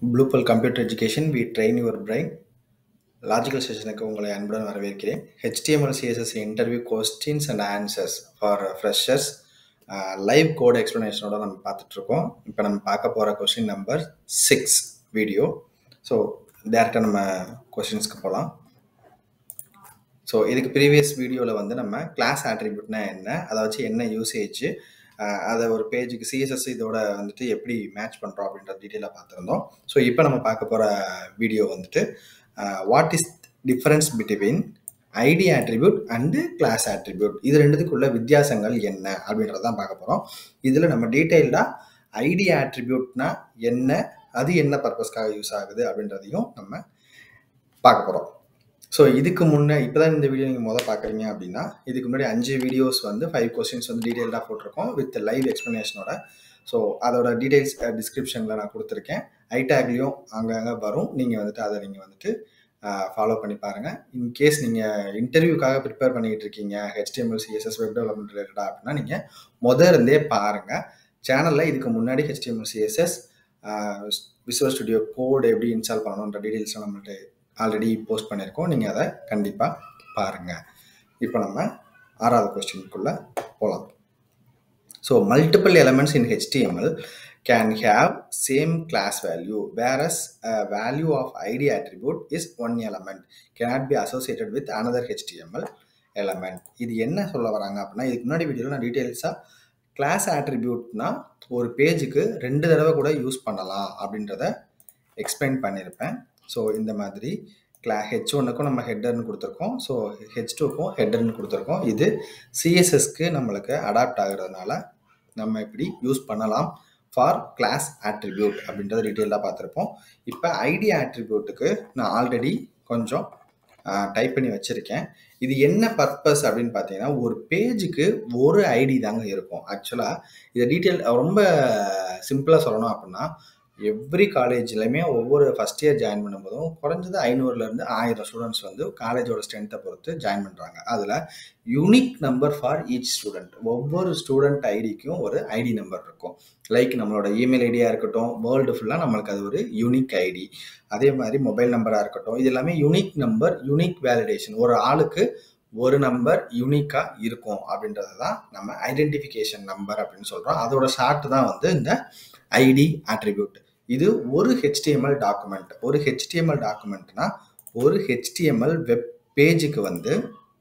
ப்ளூபல் computer education we train your brain logical செஷனுக்கு உங்களை அன்புடன் வரவேற்கிறேன் HTML CSS interview questions and answers for freshers live code எக்ஸ்ப்ளனேஷனோட நம்ம பார்த்துட்ருக்கோம் இப்போ நம்ம பார்க்க போகிற question number six video so டேரெக்டாக நம்ம கொஸ்டின்ஸ்க்கு போகலாம் ஸோ இதுக்கு ப்ரீவியஸ் வீடியோவில் வந்து நம்ம கிளாஸ் ஆட்ரிபியூட்னா என்ன அதை வச்சு என்ன யூசேஜ் அதை ஒரு பேஜுக்கு சிஎஸ்எஸ் இதோட வந்துட்டு எப்படி மேட்ச் பண்ணுறோம் அப்படின்ற டீட்டெயிலாக பார்த்துருந்தோம் ஸோ இப்போ நம்ம பார்க்க போகிற வீடியோ வந்துட்டு what is difference between ID attribute and class attribute இது ரெண்டுத்துக்குள்ள வித்தியாசங்கள் என்ன அப்படின்றத தான் பார்க்க போகிறோம் இதில் நம்ம டீட்டெயில்டாக ஐடி ஆட்ரிபியூட்னா என்ன அது என்ன பர்பஸ்க்காக யூஸ் ஆகுது அப்படின்றதையும் நம்ம பார்க்க போகிறோம் ஸோ இதுக்கு முன்னே இப்போ தான் இந்த வீடியோ நீங்கள் முதல் பார்க்குறீங்க அப்படின்னா இதுக்கு முன்னாடி அஞ்சு வீடியோஸ் வந்து ஃபைவ் கொஸ்டின்ஸ் வந்து டீட்டெயிலாக போட்டிருக்கோம் வித் லைவ் எக்ஸ்ப்ளனேஷனோட ஸோ அதோட டீட்டெயில்ஸ் டிஸ்கிரிப்ஷனில் நான் கொடுத்துருக்கேன் ஐடேக்லேயும் அங்கங்கே வரும் நீங்கள் வந்துட்டு அதை நீங்கள் வந்துட்டு ஃபாலோ பண்ணி பாருங்கள் இன்கேஸ் நீங்கள் இன்டர்வியூக்காக ப்ரிப்பேர் பண்ணிகிட்டு இருக்கீங்க ஹெச்டிஎம்எல் சிஎஸ்எஸ் வெப் டெவலப்மெண்ட் ரிலேட்டடாக அப்படின்னா நீங்கள் முத இருந்தே பாருங்கள் சேனலில் இதுக்கு முன்னாடி HTML CSS visual studio code எப்படி இன்ஸ்டால் பண்ணணுன்ற டீட்டெயில்ஸ்லாம் நம்மள்ட்ட ஆல்ரெடி போஸ்ட் பண்ணியிருக்கோம் நீங்கள் அதை கண்டிப்பாக பாருங்கள் இப்போ நம்ம ஆறாவது கொஸ்டினுக்குள்ளே போகலாம் so multiple elements in HTML can have same class value whereas value of ID attribute is one element cannot be associated with another HTML element இது என்ன சொல்ல வராங்க அப்படின்னா இதுக்கு முன்னாடி வீடியோவில் நான் டீட்டெயில்ஸாக கிளாஸ் ஆட்ரிபியூட்னா ஒரு பேஜுக்கு ரெண்டு தடவை கூட யூஸ் பண்ணலாம் அப்படின்றத எக்ஸ்பிளைன் பண்ணியிருப்பேன் ஸோ இந்த மாதிரி கிளா ஹெச் ஒன்னுக்கும் நம்ம ஹெட்டர்னு கொடுத்துருக்கோம் ஸோ ஹெச் டூக்கும் ஹெட்டர்னு கொடுத்துருக்கோம் இது சிஎஸ்எஸ்க்கு நம்மளுக்கு அடாப்ட் ஆகுறதுனால நம்ம இப்படி யூஸ் பண்ணலாம் ஃபார் கிளாஸ் ஆட்ரிபியூட் அப்படின்றத டீட்டெயிலாக பார்த்துருப்போம் இப்போ ஐடி ஆட்ரிபியூட்டுக்கு நான் ஆல்ரெடி கொஞ்சம் டைப் பண்ணி வச்சுருக்கேன் இது என்ன பர்பஸ் அப்படின்னு பார்த்தீங்கன்னா ஒரு பேஜுக்கு ஒரு ஐடி தாங்க இருக்கும் ஆக்சுவலாக இதை டீட்டெயில் ரொம்ப சிம்பிளாக சொல்லணும் அப்படின்னா எவ்ரி காலேஜ்லையுமே ஒவ்வொரு ஃபஸ்ட் இயர் ஜாயின் பண்ணும்போதும் குறைஞ்சது ஐநூறுலேருந்து ஆயிரம் ஸ்டூடெண்ட்ஸ் வந்து காலேஜோட ஸ்ட்ரென்த்தை பொறுத்து ஜாயின் பண்ணுறாங்க அதில் unique number for each student ஒவ்வொரு ஸ்டூடெண்ட் ஐடிக்கும் ஒரு ஐடி நம்பர் இருக்கும் லைக் நம்மளோட இமெயில் ஐடியாக இருக்கட்டும் வேர்ல்டு ஃபுல்லாக நம்மளுக்கு அது ஒரு யூனிக் ஐடி அதே மாதிரி மொபைல் நம்பராக இருக்கட்டும் இது எல்லாமே யூனிக் நம்பர் யூனிக் வேலிடேஷன் ஒரு ஆளுக்கு ஒரு நம்பர் யூனிக்காக இருக்கும் அப்படின்றது தான் நம்ம ஐடென்டிஃபிகேஷன் நம்பர் அப்படின்னு சொல்கிறோம் அதோட ஷார்ட் தான் வந்து இந்த ஐடி ஆட்ரிபியூட் இது ஒரு ஹெச்டிஎம்எல் டாக்குமெண்ட் ஒரு ஹெச்டிஎம்எல் டாக்குமெண்ட்னா ஒரு ஹெச்டிஎம்எல் வெப் பேஜுக்கு வந்து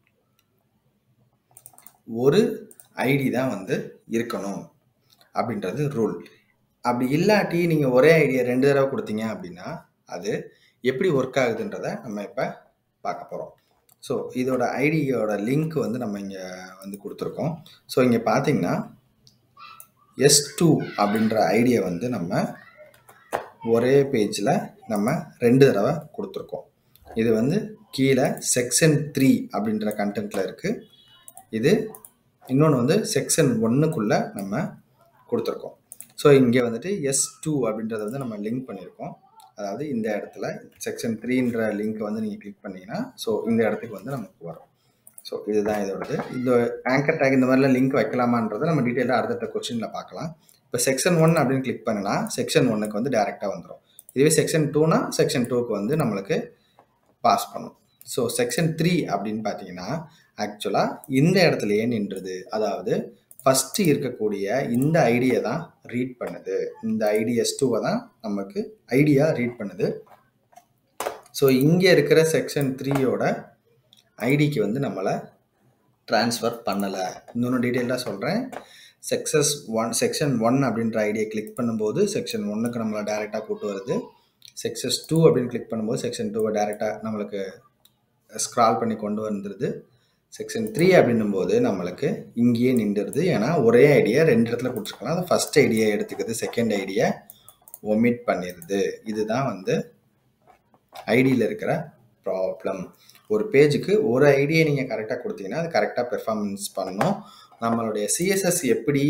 ஒரு ஐடி தான் வந்து இருக்கணும் அப்படின்றது ரூல் அப்படி இல்லாட்டி நீங்கள் ஒரே ஐடியை ரெண்டு தடவை கொடுத்தீங்க அப்படின்னா அது எப்படி ஒர்க் ஆகுதுன்றத நம்ம இப்போ பார்க்க போகிறோம் ஸோ இதோட ஐடியோட லிங்க் வந்து நம்ம இங்கே வந்து கொடுத்துருக்கோம் ஸோ இங்கே பார்த்தீங்கன்னா எஸ் டூ அப்படின்ற ஐடியை வந்து நம்ம ஒரே பேஜில் நம்ம ரெண்டு தடவை கொடுத்துருக்கோம் இது வந்து கீழே செக்ஷன் த்ரீ அப்படின்ற கண்டென்ட்டில் இருக்குது இது இன்னொன்று வந்து செக்ஷன் ஒன்றுக்குள்ளே நம்ம கொடுத்துருக்கோம் ஸோ இங்கே வந்துட்டு எஸ் டூ அப்படின்றத வந்து நம்ம லிங்க் பண்ணியிருக்கோம் அதாவது இந்த இடத்துல செக்ஷன் த்ரீன்ற லிங்க்கை வந்து நீங்கள் கிளிக் பண்ணிங்கன்னா ஸோ இந்த இடத்துக்கு வந்து நமக்கு வரும் ஸோ இதுதான் இதோடது இந்த ஆங்கர் டேக் இந்த மாதிரிலாம் லிங்க் வைக்கலாமான்றதை நம்ம டீட்டெயிலாக அடுத்த கொஸ்டினில் பார்க்கலாம் இப்போ செக்ஷன் ஒன் அப்படின்னு கிளிக் பண்ணினா செக்ஷன் ஒன்னுக்கு வந்து டேரெக்டாக வந்துடும் இதுவே செக்ஷன் டூனா செக்ஷன் டூக்கு வந்து நம்மளுக்கு பாஸ் பண்ணும் ஸோ செக்ஷன் த்ரீ அப்படின்னு பார்த்தீங்கன்னா ஆக்சுவலாக இந்த இடத்துலையே நின்றுது அதாவது ஃபஸ்ட்டு இருக்கக்கூடிய இந்த ஐடியை தான் ரீட் பண்ணுது இந்த ஐடி எஸ் டூவை தான் நமக்கு ஐடியா ரீட் பண்ணுது ஸோ இங்கே இருக்கிற செக்ஷன் த்ரீயோட ஐடிக்கு வந்து நம்மளை ட்ரான்ஸ்ஃபர் பண்ணலை இன்னொன்று டீட்டெயிலாக சொல்கிறேன் செக்ஸஸ் ஒன் செக்ஷன் ஒன் அப்படின்ற ஐடியை கிளிக் பண்ணும்போது செக்ஷன் ஒன்றுக்கு நம்மளை டேரெக்டாக கூட்டு வருது செக்ஷஸ் டூ அப்படின்னு கிளிக் பண்ணும்போது செக்ஷன் டூவை டேரெக்டாக நம்மளுக்கு ஸ்க்ரால் பண்ணி கொண்டு வந்துடுது செக்ஷன் த்ரீ அப்படின்னும் போது நம்மளுக்கு இங்கேயே நின்றுடுது ஏன்னா ஒரே ஐடியா ரெண்டு இடத்துல கொடுத்துருக்கலாம் அது ஃபஸ்ட் ஐடியா எடுத்துக்குது செகண்ட் ஐடியா ஒமிட் பண்ணிடுது இதுதான் வந்து ஐடியில் இருக்கிற ப்ராப்ளம் ஒரு பேஜுக்கு ஒரு ஐடியை நீங்கள் கரெக்டாக கொடுத்தீங்கன்னா அது கரெக்டாக பெர்ஃபார்மன்ஸ் பண்ணணும் நம்மளுடைய சிஎஸ்எஸ் எப்படி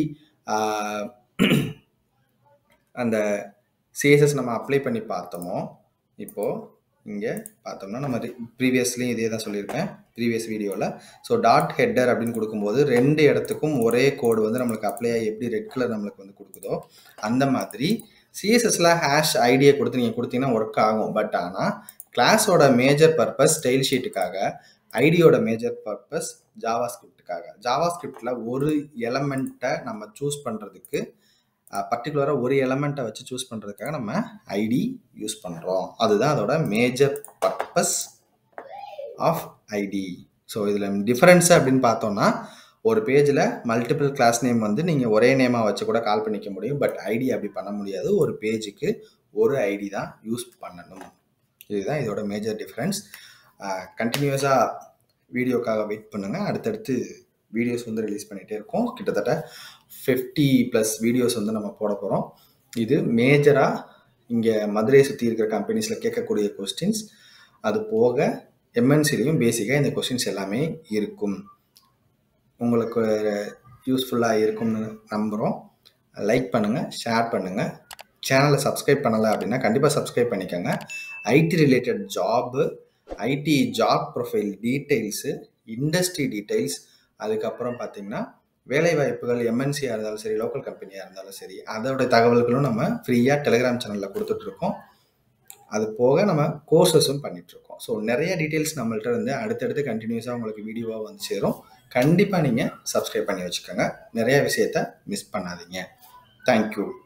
அந்த சிஎஸ்எஸ் நம்ம அப்ளை பண்ணி பார்த்தோமோ இப்போது இங்கே பார்த்தோம்னா நம்ம ப்ரீவியஸ்லேயும் இதே தான் சொல்லியிருக்கேன் ப்ரீவியஸ் வீடியோவில் ஸோ டாட் ஹெட்டர் அப்படின்னு கொடுக்கும்போது ரெண்டு இடத்துக்கும் ஒரே கோடு வந்து நம்மளுக்கு அப்ளை ஆகி எப்படி ரெட் கலர் நம்மளுக்கு வந்து கொடுக்குதோ அந்த மாதிரி சிஎஸ்எஸ்ல ஹேஷ் ஐடியை கொடுத்து நீங்கள் கொடுத்தீங்கன்னா ஒர்க் ஆகும் பட் ஆனால் கிளாஸோட மேஜர் பர்பஸ் ஸ்டைல் ஷீட்டுக்காக ஐடியோட மேஜர் பர்பஸ் ஜாவா ஸ்கிரிப்டுக்காக ஜாவா ஸ்கிரிப்டில் ஒரு எலமெண்ட்டை நம்ம சூஸ் பண்ணுறதுக்கு பர்டிகுலராக ஒரு எலமெண்ட்டை வச்சு சூஸ் பண்ணுறதுக்காக நம்ம ஐடி யூஸ் பண்ணுறோம் அதுதான் அதோட major purpose of ID so இதில் டிஃப்ரென்ஸ் அப்படின்னு பார்த்தோம்னா ஒரு பேஜில் மல்டிபிள் கிளாஸ் நேம் வந்து நீங்கள் ஒரே நேமாக வச்சு கூட கால் பண்ணிக்க முடியும் பட் ஐடி அப்படி பண்ண முடியாது ஒரு பேஜுக்கு ஒரு ஐடி தான் யூஸ் பண்ணணும் இதுதான் இதோட மேஜர் டிஃப்ரென்ஸ் கண்டினியூஸாக வீடியோக்காக வெயிட் பண்ணுங்கள் அடுத்தடுத்து வீடியோஸ் வந்து ரிலீஸ் பண்ணிகிட்டே இருக்கோம் கிட்டத்தட்ட ஃபிஃப்டி ப்ளஸ் வீடியோஸ் வந்து நம்ம போட போகிறோம் இது மேஜராக இங்கே மதுரையை சுற்றி இருக்கிற கம்பெனிஸில் கேட்கக்கூடிய கொஸ்டின்ஸ் அது போக எம்என்சிலையும் பேசிக்காக இந்த கொஸ்டின்ஸ் எல்லாமே இருக்கும் உங்களுக்கு யூஸ்ஃபுல்லாக இருக்கும்னு நம்புகிறோம் லைக் பண்ணுங்கள் ஷேர் பண்ணுங்கள் சேனலை சப்ஸ்கிரைப் பண்ணலை அப்படின்னா கண்டிப்பாக சப்ஸ்கிரைப் பண்ணிக்கோங்க ID related job ID job profile details industry details அதுக்கப்புறம் பார்த்தீங்கன்னா வேலை வாய்ப்புகள் எம்என்சியாக இருந்தாலும் சரி லோக்கல் கம்பெனியாக இருந்தாலும் சரி அதோட தகவல்களும் நம்ம ஃப்ரீயாக டெலிகிராம் சேனலில் கொடுத்துட்ருக்கோம் அது போக நம்ம கோர்சஸும் பண்ணிகிட்ருக்கோம் ஸோ நிறைய டீட்டெயில்ஸ் நம்மள்ட்ட இருந்து அடுத்தடுத்து கண்டினியூஸாக உங்களுக்கு வீடியோவாக வந்து சேரும் கண்டிப்பாக நீங்கள் சப்ஸ்கிரைப் பண்ணி வச்சுக்கோங்க நிறைய விஷயத்த மிஸ் பண்ணாதீங்க தேங்க்யூ